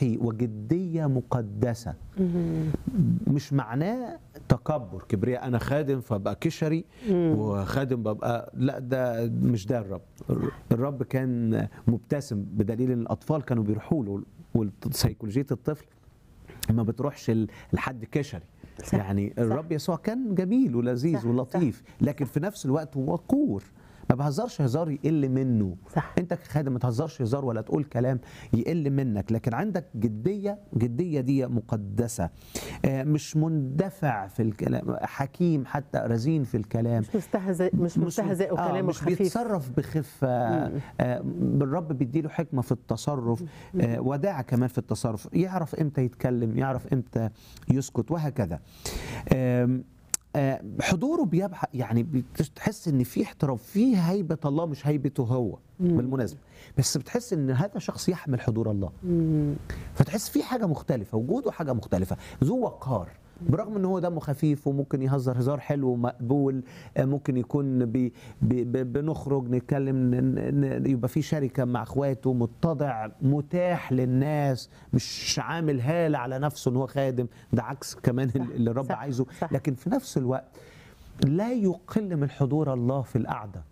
روحي وجديه مقدسه مش معناه تكبر كبرياء انا خادم فابقى كشري وخادم ببقى لا ده مش ده الرب الرب كان مبتسم بدليل ان الاطفال كانوا بيروحوا له وسيكولوجيه الطفل ما بتروحش ل- لحد كشري صح، يعني صح. الرب يسوع كان جميل ولذيذ صح، ولطيف لكن في نفس الوقت وقور ما بهزرش هزار يقل منه صح. انت كخادم ما تهزرش هزار ولا تقول كلام يقل منك لكن عندك جديه جديه دي مقدسه آه، مش مندفع في الكلام حكيم حتى رزين في الكلام مش مستهزئ مش مستهزئ آه وكلامه مش خفيف بيتصرف بخفه آه الرب بيديله حكمه في التصرف آه وداعه كمان في التصرف يعرف امتى يتكلم يعرف امتى يسكت وهكذا آم، آه، حضوره بيبحث يعني بتحس ان في احترام في هيبه الله مش هيبته هو بالمناسبه بس بتحس ان هذا شخص يحمل حضور الله فتحس في حاجه مختلفه وجوده حاجه مختلفه ذو وقار برغم ان هو دمه خفيف وممكن يهزر هزار حلو ومقبول آه، ممكن يكون بي بي بي- بنخرج نتكلم ن- ن- يبقى في شركه مع اخواته متضع متاح للناس مش عامل هاله على نفسه ان هو خادم ده عكس كمان اللي الرب صح، عايزه صح. لكن في نفس الوقت لا يقل من حضور الله في القعده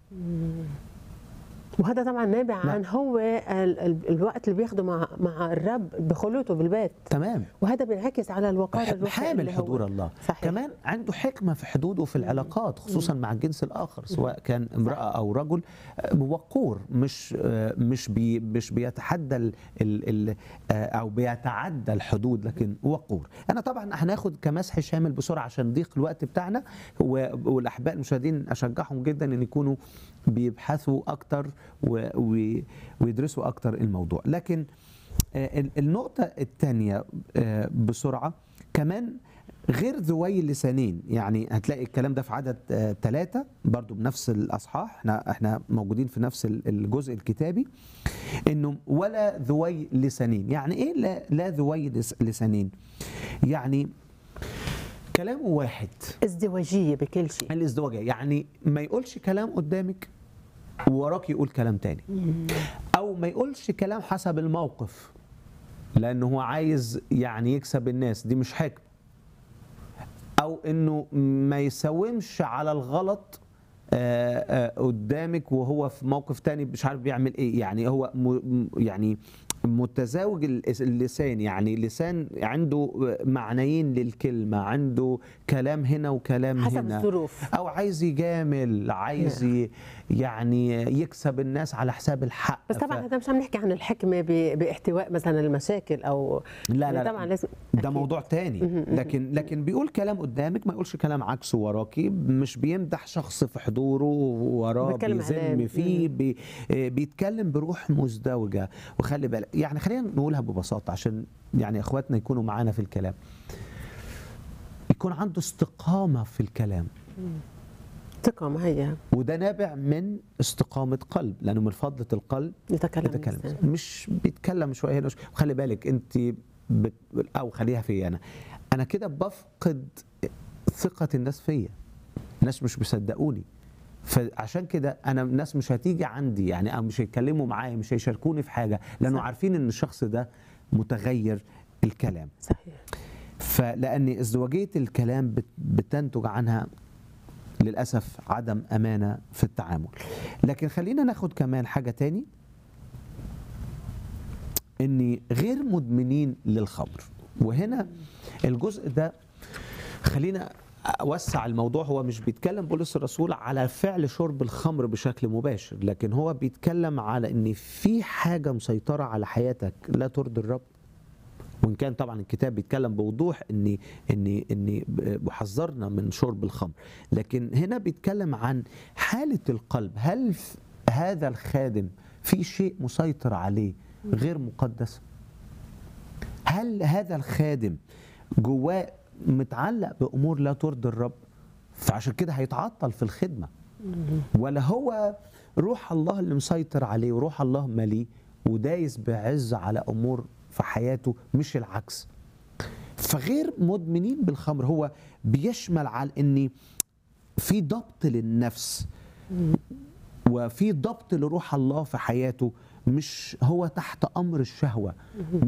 وهذا طبعا نابع نعم. عن هو ال- ال- الوقت اللي بياخده مع مع الرب بخلوته بالبيت تمام وهذا بينعكس على الوقار الروحي حامل اللي هو- حضور الله صحيح. كمان عنده حكمة في حدوده في العلاقات خصوصا مع الجنس الآخر سواء كان امرأة أو رجل آه، وقور مش آه، مش بي مش بيتحدى ال ال ال آه، أو بيتعدى الحدود لكن وقور أنا طبعا هناخد كمسح شامل بسرعة عشان ضيق الوقت بتاعنا و- والأحباء المشاهدين أشجعهم جدا أن يكونوا بيبحثوا أكتر و- و- ويدرسوا أكتر الموضوع لكن آه، ال- النقطة الثانية آه، بسرعة كمان غير ذوي اللسانين يعني هتلاقي الكلام ده في عدد ثلاثة برضو بنفس الأصحاح احنا احنا موجودين في نفس ال- الجزء الكتابي انه ولا ذوي لسانين يعني ايه لا, لا ذوي لس- لسانين يعني كلامه واحد ازدواجيه بكل شيء الازدواجية يعني ما يقولش كلام قدامك ووراك يقول كلام تاني او ما يقولش كلام حسب الموقف لانه هو عايز يعني يكسب الناس دي مش حكمه او انه ما يساومش على الغلط آه، آه، قدامك وهو في موقف تاني مش عارف بيعمل ايه يعني هو م- يعني متزاوج ال- اللسان يعني لسان عنده معنيين للكلمة عنده كلام هنا وكلام حسب هنا الظروف او عايز يجامل عايز ي- يعني يكسب الناس على حساب الحق بس طبعا ف- هذا مش عم نحكي عن الحكمه ب- باحتواء مثلا المشاكل او لا لا, طبعا لا لازم ده أكيد. موضوع تاني لكن لكن بيقول كلام قدامك ما يقولش كلام عكسه وراكي مش بيمدح شخص في حضوره وراه بيتكلم بيذم عليه. فيه بي بيتكلم بروح مزدوجه وخلي بالك يعني خلينا نقولها ببساطه عشان يعني اخواتنا يكونوا معانا في الكلام يكون عنده استقامه في الكلام ثقه ما هي وده نابع من استقامه قلب لانه من فضله القلب يتكلم يتكلم الإنسان. مش بيتكلم شويه هنا وشوية. وخلي بالك انت بت... او خليها فيا انا انا كده بفقد ثقه الناس فيا الناس مش بيصدقوني فعشان كده انا الناس مش هتيجي عندي يعني او مش هيتكلموا معايا مش هيشاركوني في حاجه لانه صح. عارفين ان الشخص ده متغير الكلام صحيح فلان ازدواجيه الكلام بت- بتنتج عنها للاسف عدم امانه في التعامل لكن خلينا ناخد كمان حاجه تاني اني غير مدمنين للخمر وهنا الجزء ده خلينا اوسع الموضوع هو مش بيتكلم بولس الرسول على فعل شرب الخمر بشكل مباشر لكن هو بيتكلم على ان في حاجه مسيطره على حياتك لا ترضي الرب وان كان طبعا الكتاب بيتكلم بوضوح ان ان ان بيحذرنا من شرب الخمر لكن هنا بيتكلم عن حاله القلب هل ف- هذا الخادم في شيء مسيطر عليه غير مقدس هل هذا الخادم جواه متعلق بامور لا ترضي الرب فعشان كده هيتعطل في الخدمه ولا هو روح الله اللي مسيطر عليه وروح الله مليه ودايس بعز على امور في حياته مش العكس فغير مدمنين بالخمر هو بيشمل على ان في ضبط للنفس وفي ضبط لروح الله في حياته مش هو تحت امر الشهوه